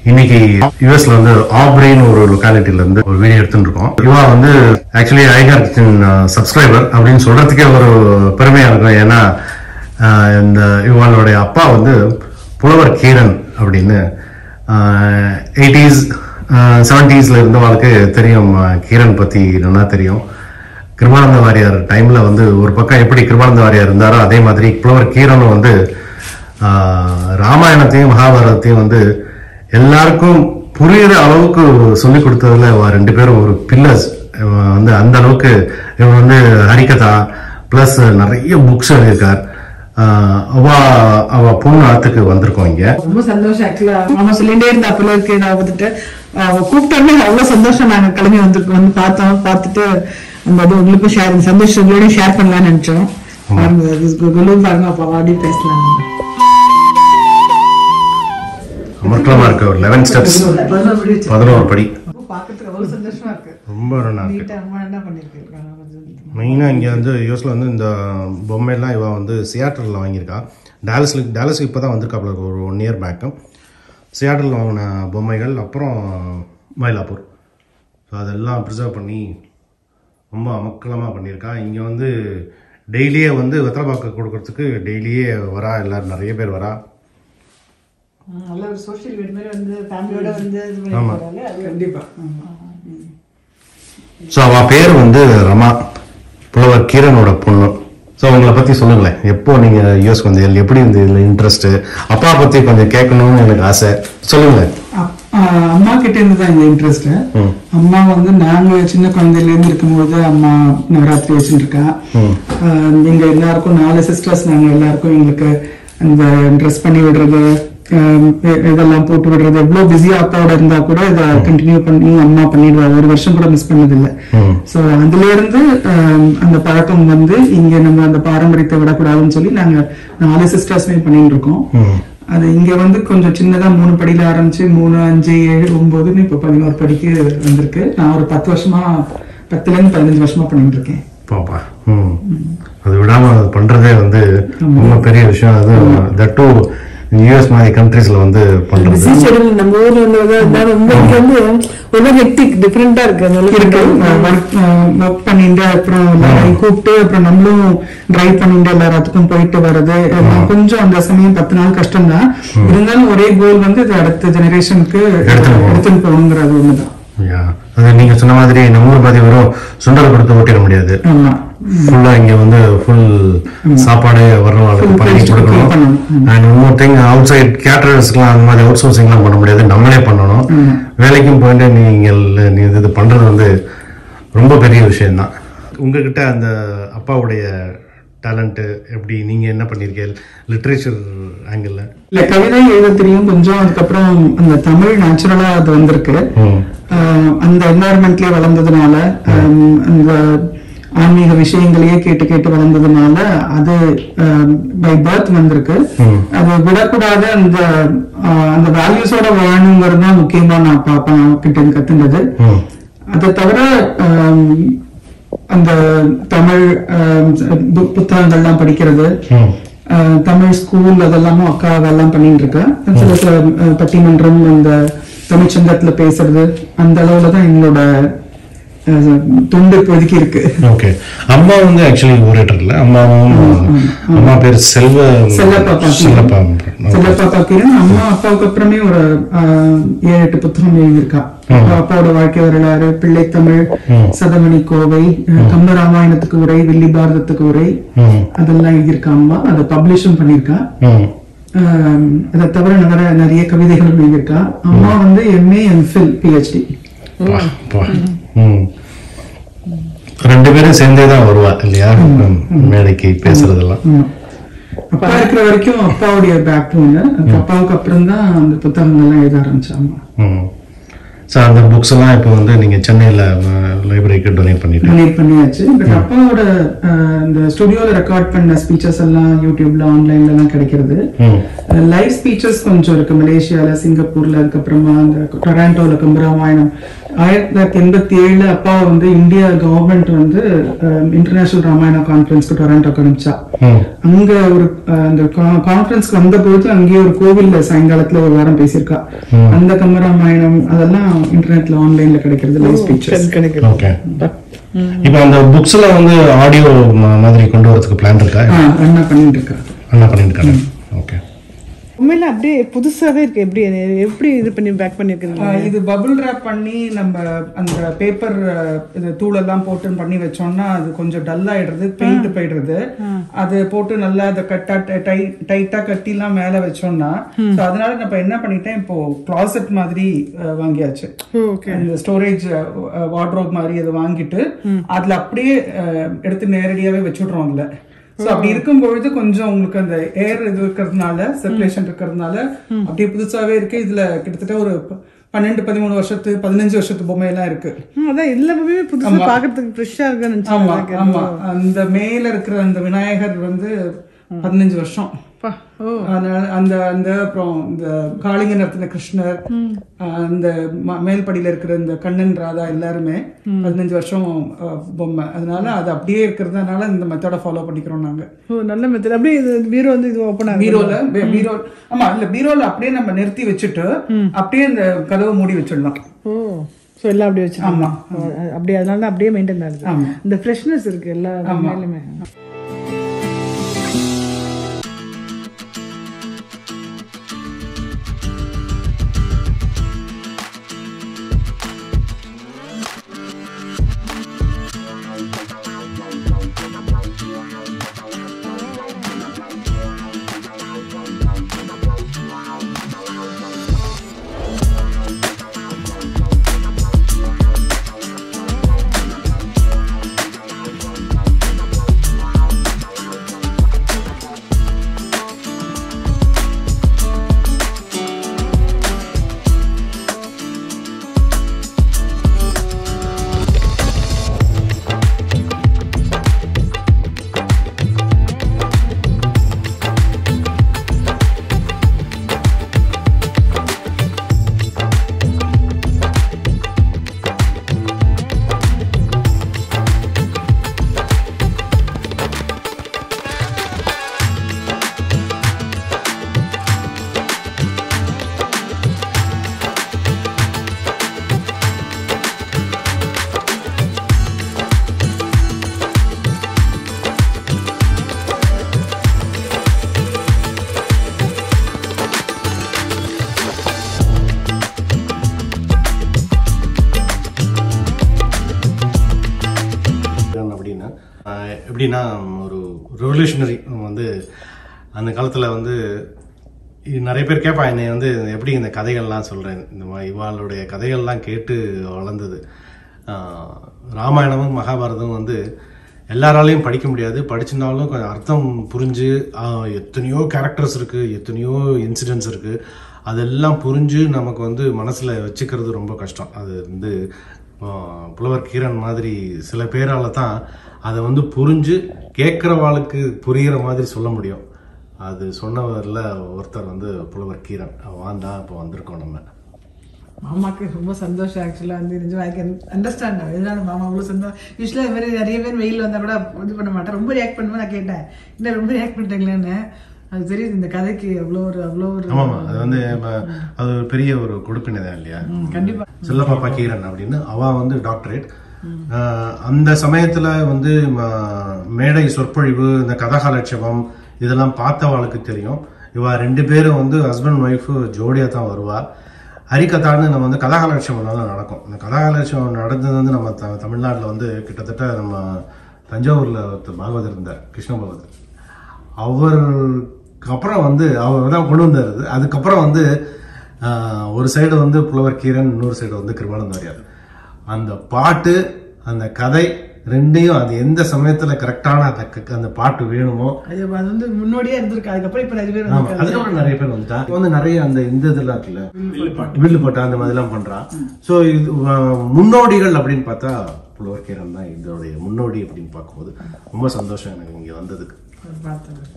இன்னைக்கு யூஎஸ்ல வந்து ஆப்ரேன் ஒரு லொக்காலிட்டில இருந்து ஒரு வீடியோ எடுத்துட்டு இருக்கோம் இவா வந்து ஆக்சுவலி ஐகார்த்தின் சப்ஸ்கிரைபர் அப்படின்னு சொல்றதுக்கே ஒரு பெருமையா இருக்கும் ஏன்னா ஆஹ், இந்த இவளுடைய அப்பா வந்து புலவர் கீரன் அப்படின்னு எயிட்டிஸ் செவன்டீஸ்ல இருந்தவளுக்கு தெரியும் ஆஹ், கீரன் பத்தி நல்லா தெரியும் கிருபானந்த வாரியார் டைம்ல வந்து ஒரு பக்கம் எப்படி கிருபானந்த வாரியார் இருந்தாரோ அதே மாதிரி புலவர் கீரனும் வந்து ஆஹ், ராமாயணத்தையும் மகாபாரதத்தையும் வந்து எல்லாருக்கும் புரியுற அளவுக்கு சொல்லி கொடுத்ததுல இவ ரெண்டு பேரும் ஒரு பில்லர்ஸ் வந்து அந்த அளவுக்கு இவன் வந்து ஹரிகதா பிளஸ் நிறைய புக்ஸ் எழுதியிருக்கார் ஆஹ், அவ அவ பொண்ணு ஆத்துக்கு வந்திருக்கோம் இங்க ரொம்ப சந்தோஷம் ஆக்சுவலா மாமா சொல்லிட்டே இருந்த அப்பல இருக்கு நான் வந்துட்டு அவ கூப்பிட்டோன்னே அவ்வளவு சந்தோஷம் நாங்க கிளம்பி வந்திருக்கோம் வந்து பார்த்தோம் பார்த்துட்டு அந்த இது உங்களுக்கும் ஷேர் சந்தோஷம் உங்களோட ஷேர் பண்ணலாம்னு நினைச்சோம் பாருங்க குலு பாருங்க அப்பா வாடி பேசலாம் அமர்க்கலமா இருக்கு ஒரு லெவன் ஸ்டெப்ஸ் பதினோரு படி பாக்கிறதுக்கு அவ்வளவு சந்தோஷமா இருக்கு ரொம்ப நல்லா இருக்கு நீட்டா அம்மா என்ன பண்ணிருக்காங்க மெயினாக இங்கே வந்து யூஎஸில் வந்து இந்த பொம்மையெல்லாம் இவன் வந்து சியாட்டரில் வாங்கியிருக்கா டேலஸில் டேலஸுக்கு இப்போ தான் வந்திருக்காப்புல இருக்கு ஒரு ஒன் இயர் பேக்கு சியாட்டரில் வாங்கின பொம்மைகள் அப்புறம் மயிலாப்பூர் ஸோ அதெல்லாம் ப்ரிசர்வ் பண்ணி ரொம்ப அமக்கலமாக பண்ணியிருக்கா இங்கே வந்து டெய்லியே வந்து வெத்தலைப்பாக்கு கொடுக்கறதுக்கு டெய்லியே வரா எல்லோரும் நிறைய பேர் வரா நல்ல ஒரு சோஷியல் வீடு மாதிரி வந்து ஃபேமிலியோட வந்து இது பண்ணி போறாங்க அது கண்டிப்பா ஸோ அவள் பேர் வந்து ரமா புலவர் கீரனோட பொண்ணு ஸோ உங்களை பற்றி சொல்லுங்களேன் எப்போ நீங்கள் யூஎஸ்க்கு வந்து எப்படி இந்த இதில் இன்ட்ரெஸ்ட்டு அப்பா பற்றி கொஞ்சம் கேட்கணும்னு எனக்கு ஆசை சொல்லுங்களேன் அப்- ஆஹ் அம்மா கிட்ட இருந்து தான் இந்த இன்ட்ரெஸ்ட் ம். அம்மா வந்து நாங்க சின்ன குழந்தையில இருந்து இருக்கும்போது அம்மா நவராத்திரி வச்சுட்டு இருக்கா ம். ஆஹ் எங்க எல்லாருக்கும் நாலு சிஸ்டர்ஸ் நாங்க எல்லாருக்கும் எங்களுக்கு அந்த ட்ரெஸ் பண்ணி விடுறது ஆஹ் இ- இதெல்லாம் போட்டு விடுறது எவ்வளவு பிஸியா அப்பாவோட இருந்தா கூட இதை கண்டினியூ பண்ணி அம்மா பண்ணிடுவாங்க ஒரு வருஷம் கூட மிஸ் பண்ணதில்லை ம். சோ அதுல இருந்து ஆஹ் அந்த பழக்கம் வந்து இங்க நம்ம அந்த பாரம்பரியத்தை விடக்கூடாதுன்னு சொல்லி நாங்க நாலு சிஸ்டர்ஸ்மே பண்ணிட்டு இருக்கோம் ம். அது இங்க வந்து கொஞ்சம் சின்னதா மூணு படியில ஆரம்பிச்சு மூணு அஞ்சு ஏழு ஒன்பதுன்னு இப்ப பதினோரு படிக்கு வந்திருக்கு நான் ஒரு பத்து வருஷமா பத்துல இருந்து பதினஞ்சு வருஷமா பண்ணிட்டு இருக்கேன் பாப்பா ம் அது விடாம அது பண்றதே வந்து ரொம்ப பெரிய விஷயம் அது தட் டூ யூஎஸ் மாதிரி கண்ட்ரீஸ்ல வந்து பண்றது பிஸி ஷெடியூல் நம்ம ஊர்ல வந்து இருந்தாலும் ரொம்ப இங்க வந்து ரொம்ப ஹெக்டிக் டிஃப்ரெண்டா இருக்கு அதனால இருக்கு ஒர்க் பண்ணிட்டு அப்புறம் எல்லாரையும் கூப்பிட்டு அப்புறம் நம்மளும் டிரைவ் பண்ணிட்டு எல்லாத்துக்கும் போயிட்டு வர்றது எல்லாம் கொஞ்சம் அந்த சமயம் பத்து நாள் கஷ்டம் தான் இருந்தாலும் ஒரே கோல் வந்து இது அடுத்த ஜெனரேஷனுக்கு எடுத்துட்டு போகணும். எடுத்துட்டு போகணுங்கிறது ஒண்ணுதான் Yeah. அது நீங்க சொன்ன மாதிரி நம்ம ஊர் பாதி வெறும் சுண்டல் கொடுத்து ஓட்டிட முடியாது ஆமா ஃபுல்லா இங்க வந்து ஃபுல் சாப்பாடு வர்றவங்களுக்கு Full பண்ணி taste கொடுக்கணும் பண்ணணும். அண்ட் இன்னொரு திங் அவுட் சைட் கேட்டரர்ஸ்க்குலாம் அந்த மாதிரி அவுட் சோர்சிங்லாம் பண்ண முடியாது நம்மளே பண்ணணும் வேலைக்கும் போயிட்டு நீங்கள் நீ இது பண்றது வந்து ரொம்ப பெரிய விஷயம்தான் உங்ககிட்ட அந்த அப்பாவுடைய டேலண்ட் எப்படி நீங்க என்ன பண்ணிருக்கீங்க லிட்ரேச்சர் ஆங்கிள் இல்ல கவிதை எழுத தெரியும் கொஞ்சம் அதுக்கப்புறம் அந்த தமிழ் நேச்சுரலா அது வந்திருக்கு ஆஹ் அந்த என்வாயர்மெண்ட்லயே வளர்ந்ததுனால ஆம், அந்த ஆன்மீக விஷயங்களையே கேட்டு கேட்டு வளர்ந்ததுனால அது பை பர்த் வந்திருக்கு அது விடக்கூடாத அந்த ஆஹ், அந்த வேல்யூஸோட வாழணுங்கிறது தான் முக்கியமா நான் பாப்பேன் கிட்ட இருந்து கத்துனது அதை தவிர ஆம், அந்த தமிழ் ஆம், பு- புத்தகங்கள்லாம் படிக்கிறது அஹ், தமிழ் ஸ்கூல் அதெல்லாமும் அக்கா அதெல்லாம் பண்ணிட்டு இருக்கேன் சில சில அஹ், பட்டிமன்றம் அந்த தமிழ் சங்கத்துல பேசுறது அந்த அளவுல தான் எங்களோட அஹ், தொண்டு இப்போதைக்கு இருக்கு ஓகே அம்மா வந்து ஆக்சுவலி ஓரேட்டர் இல்ல அம்மாவும் அம்மா பேர் செல்வ செல்லப்பா பாக்கியம். செல்லப்பா செல்லப்பா பாக்கிறேன் அம்மா அப்பாவுக்கு அப்புறமே ஒரு ஆஹ், ஏழு எட்டு புத்தகம் எழுதியிருக்கா அப்பா அப்பாவோட வாழ்க்கை வரலாறு பிள்ளை தமிழ் சதமணி கோவை அஹ், கம்ப ராமாயணத்துக்கு உரை வில்லி பாரதத்துக்கு உரை ம், அதெல்லாம் எழுதியிருக்கா அம்மா அதை பப்ளிஷும் பண்ணியிருக்கா ம், ஆம், அதை தவிர நிறைய நிறைய கவிதைகளும் எழுதியிருக்கா அம்மா வந்து எம்ஏ எம்ஃபில் பிஹெச்டி பா, பா. ம். ரெண்டு பேரும் சேர்ந்தே தான் வருவா இல்லையா ம், மேடைக்கு பேசுறதெல்லாம் அப்பா இருக்கிற வரைக்கும் அப்பாவுடைய பேக் போன் அப்பாவுக்கு அப்புறம் தான் அந்த புத்தகங்கள்லாம் எழுத ஆரம்பிச்சா அம்மா ம் ஸோ அந்த புக்ஸ் எல்லாம் இப்போ வந்து நீங்க சென்னையில லைப்ரரிக்கு டொனேட் பண்ணிட்டு டொனேட் பண்ணியாச்சு பட் அப்பாவோட அஹ், இந்த ஸ்டுடியோல ரெக்கார்ட் பண்ண ஸ்பீச்சஸ் எல்லாம் யூடியூப்ல ஆன்லைன்ல எல்லாம் கிடைக்கிறது ம் லைவ் ஸ்பீச்சஸ் கொஞ்சம் இருக்கு மலேசியால சிங்கப்பூர்ல அதுக்கப்புறமா அந்த டொராண்டோல கம்பராமாயணம் ஆயிரத்தி தொள்ளாயிரத்தி எண்பத்தி ஏழுல அப்பா வந்து இந்தியா கவர்மெண்ட் வந்து இன்டர்நேஷனல் ராமாயண கான்ஃபரன்ஸ்க்கு டொராண்டோக்கு அனுப்பிச்சா ம். அங்க ஒரு அஹ், அந்த கான்ஃபரன்ஸ்க்கு வந்த பொழுது அங்கேயே ஒரு கோவில்ல சாயங்காலத்துல ஒரு வாரம் பேசியிருக்கா அந்த கம்பராமாயணம் அதெல்லாம் இன்டர்நெட்ல ஆன்லைன்ல கிடைக்கிறது லைவ் ஸ்பீச்சர்ஸ் கிடைக்கிறது ஓகே இப்போ அந்த புக்ஸ்ல வந்து ஆடியோ மாதிரி கொண்டு வரதுக்கு பிளான் இருக்கா அண்ணா பண்ணிட்டு இருக்கா என்ன பண்ணிட்டு இருக்காங்க ஓகே உண்மையில அப்படியே புதுசாவே இருக்கு எப்படி எப்படி இது பண்ணி பேக் பண்ணிருக்கீங்க ஆஹ் இது பபிள் ரேப் பண்ணி நம்ம அந்த பேப்பர் இது தூளெல்லாம் போட்டு பண்ணி வச்சோம்னா அது கொஞ்சம் டல் ஆயிடுறது பெயிண்ட் போயிடுறது அது போட்டு நல்லா அதை கட்டா டைட்டா கட்டிலாம் மேல வச்சோம்னா so அதனால நம்ம என்ன பண்ணிட்டேன் இப்போ கிளாசெட் மாதிரி ஆஹ் வாங்கியாச்சு ஓகே இந்த ஸ்டோரேஜ் வார்ட்ரோப் மாதிரி அதை வாங்கிட்டு அதுல அப்படியே ஆஹ், எடுத்து நேரடியாவே வச்சுடுறோம் அதுல சோ அப்படி இருக்கும் பொழுது கொஞ்சம் உங்களுக்கு அந்த ஏர் இது இருக்கிறதுனால சர்க்குலேஷன் இருக்கிறதுனால அப்படியே புதுசாவே இருக்கு இதுல கிட்டத்தட்ட ஒரு ப- பன்னெண்டு பதிமூணு வருஷத்து பதினஞ்சு வருஷத்து பொம்மை எல்லாம் இருக்கு அதான் எல்லாமே புதுசா பாக்குறதுக்கு ஃப்ரெஷ்ஷா இருக்குன்னு ஆமா நினைச்சேன் ஆமா அந்த மேல இருக்கிற அந்த விநாயகர் வந்து பதினஞ்சு வருஷம் அப்பா, ஓ அதனால அந்த அந்த அப்புறம் இந்த காளிங்க நடத்தின கிருஷ்ணர் அஹ், அந்த ம- மேல்படியில இருக்கிற இந்த கண்ணன் ராதா எல்லாருமே பதினஞ்சு வருஷம் அஹ், பொம்மை அதனால அது அப்படியே இருக்கிறதுனால இந்த மெத்தடை ஃபாலோ பண்ணிக்கிறோம் நாங்க ஓ நல்ல மெத்தட் அப்படியே இது பீரோ வந்து இது ஓப்பன் ஆகும் பீரோல பீ- பீரோ ஆமா இல்ல பீரோல அப்படியே நம்ம நிறுத்தி வச்சுட்டு அப்படியே இந்த கதவை மூடி வச்சிடலாம் ஓ ஸோ எல்லாம் அப்படியே வச்சு ஆமா. அப்படியே அதனால தான் அப்படியே மெயின்டைன் ஆகுது ஆமா. இந்த ஃப்ரெஷ்னஸ் இருக்கு எல்லா மேலுமே அப்படின்னா ஆஹ், எப்படின்னா ஒரு ரெவல்யூஷனரி வந்து அந்த காலத்தில் வந்து இது நிறைய பேர் கேட்பா என்னை வந்து எப்படி இந்த கதைகள்லாம் சொல்கிறேன் இந்த மாதிரி இவாளுடைய கதைகள்லாம் கேட்டு வளர்ந்தது ஆஹ், ராமாயணமும் மகாபாரதமும் வந்து எல்லாராலையும் படிக்க முடியாது படிச்சிருந்தாலும் கொஞ்சம் அர்த்தம் புரிஞ்சு ஆஹ், எத்தனையோ கேரக்டர்ஸ் இருக்குது எத்தனையோ இன்சிடென்ட்ஸ் இருக்குது அதெல்லாம் புரிஞ்சு நமக்கு வந்து மனசில் வச்சுக்கிறது ரொம்ப கஷ்டம் அது வந்து ஆஹ், புலவர் கீரன் மாதிரி சில பேரால தான் அதை வந்து புரிஞ்சு கேட்குறவாளுக்கு புரிகிற மாதிரி சொல்ல முடியும் அது சொன்னவரில் ஒருத்தர் வந்து புலவர் கீரன் வாந்தா இப்போ வந்திருக்கோம் நம்ம மாமாக்கு ரொம்ப சந்தோஷம் ஆக்சுவலா வந்து நிஜம் ஐ கேன் அண்டர்ஸ்டாண்ட் எதனால மாமா அவ்வளோ சந்தோஷம் யூஸ்வலாக இது மாதிரி நிறைய பேர் வெயில் வந்தா கூட இது பண்ண மாட்டேன் ரொம்ப ரியாக்ட் பண்ணுவேன் நான் கேட்டேன் என்ன ரொம்ப ரியாக்ட் பண்ணிட்டீங்களேன்னு அது தெரியுது இந்த கதைக்கு அவ்வளோ ஒரு அவ்வளோ ஒரு ஆமாம் அது வந்து ம- அது ஒரு பெரிய ஒரு கொடுப்பினை தான் இல்லையா கண்டிப்பா செல்லப்பாப்பா கீரன் அப்படின்னு அவ வந்து டாக்டரேட் ஆஹ் அந்த சமயத்துல வந்து ம- மேடை சொற்பொழிவு இந்த கதகாலட்சேபம் இதெல்லாம் பார்த்தவாளுக்கு தெரியும் இவ ரெண்டு பேரும் வந்து ஹஸ்பண்ட் ஒய்ஃப் ஜோடியா தான் வருவா ஹரிகதான்னு நம்ம வந்து கதாகாலட்சேபம் தான் நடக்கும் இந்த கதாகாலட்சேபம் நடந்தது வந்து நம்ம த தமிழ்நாட்டில் வந்து கிட்டத்தட்ட நம்ம தஞ்சாவூர்ல ஒருத்தர் பாகவதர் இருந்தார் கிருஷ்ண பாகவதர் அவருக்கு அப்புறம் வந்து அவர் தான் கொண்டு வந்தார் அது. அதுக்கப்புறம் வந்து ஆஹ், ஒரு சைடு வந்து புலவர் கீரன் இன்னொரு சைடு வந்து கிருபானந்த வாரியார் அந்த பாட்டு அந்த கதை ரெண்டையும் அது எந்த சமயத்துல கரெக்டான அந்த க- அந்த பாட்டு வேணுமோ அது அது வந்து முன்னோடியே இருந்திருக்கு அதுக்கப்புறம் இப்ப நிறைய பேர் ஆமா வந்து அதுக்கப்புறம் நிறைய பேர் வந்துட்டா இப்ப வந்து நிறைய அந்த இந்த இதெல்லாம் இருக்குல்ல வில்லு பாட்டு அந்த மாதிரி எல்லாம் பண்றான் சோ இது அஹ், முன்னோடிகள் அப்படின்னு பார்த்தா புலவர் கீரன் தான் இதோடைய முன்னோடி அப்படின்னு பார்க்கும்போது ரொம்ப சந்தோஷம் எனக்கு இங்க வந்ததுக்கு பார்த்தது